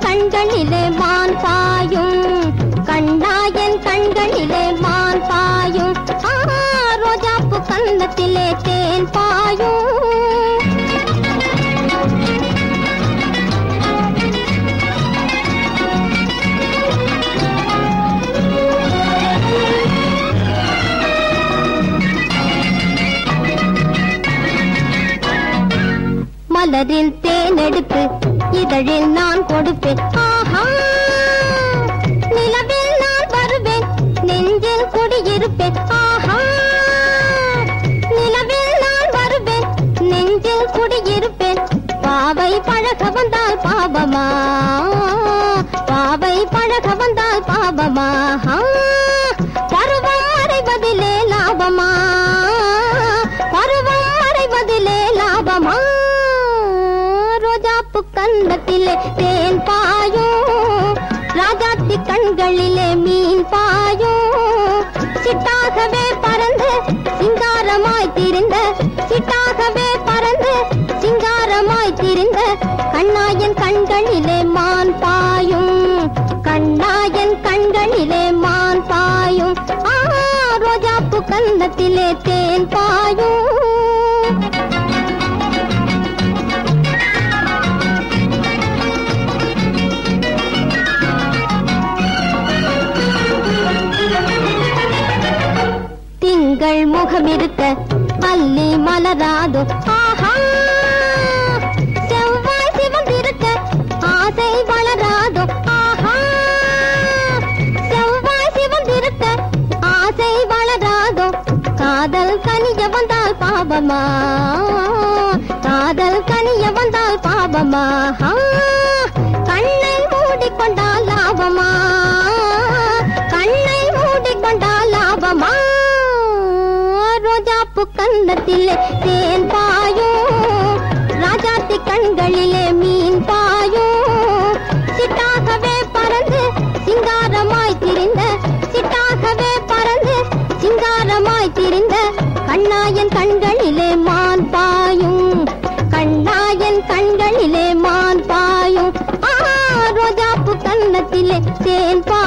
கண்களிலே மான் பாயும் கண்ணாயன் கண்களிலே மான் பாயும் ஆ, ரோஜாப்பு கன்னத்திலே தேன் பாயும் மலரில் தேனெடுத்து இதழில் நான் கொடுப்பேன் ஆஹா நிலவில் நான் வருவேன் நெஞ்சில் குடியிருப்பேன் ஆஹா நிலவில் நான் வருவேன் நெஞ்சில் குடியிருப்பேன் பாவை பழக வந்தால் பாவமா பாவை பழக வந்தால் பாவமா ஆ, பருவம் அடைவதிலே லாபமா பருவம் அடைவதிலே லாபமா ரோஜாப்பு கன்னத்திலே தேன் பாயும் ராஜாத்தி கண்களிலே மீன் பாயும் சிட்டாகவே பறந்து சிங்காரமாய் திரிந்த சிட்டாகவே பறந்து சிங்காரமாய் திரிந்த கண்ணாயன் கண்களிலே மான் பாயும் கண்ணாயன் கண்களிலே மான் பாயும் ஆ ரோஜாப்பு கன்னத்திலே தேன் பாயும் திங்கள் முகம் இருக்க அல்லி மலராதோ ஆஹா செவ்வாய் சிவந்திருக்க ஆசை வளராதோ ஆஹா செவ்வாய் சிவந்திருக்க ஆசை வளராதோ காதல் கனிய வந்தால் பாவமா காதல் கனிய வந்தால் பாவமா ஆ, கண்ணை மூடிக்கொண்டால் லாபமா கண்ணை மூடிக்கொண்டால் லாபமா ரோஜாப்பு கன்னத்திலே தேன் பாயும் ராஜாத்தி கண்களிலே மீன் பாயும் சிட்டாகவே பறந்து சிங்காரமாய் திரிந்த சிட்டாகவே பறந்து சிங்காரமாய் திரிந்த கண்ணாயன் கண்களிலே மான் பாயும் கண்ணாயன் கண்களிலே மான் பாயும் ஆ ரோஜாப்பு கன்னத்திலே தேன் பா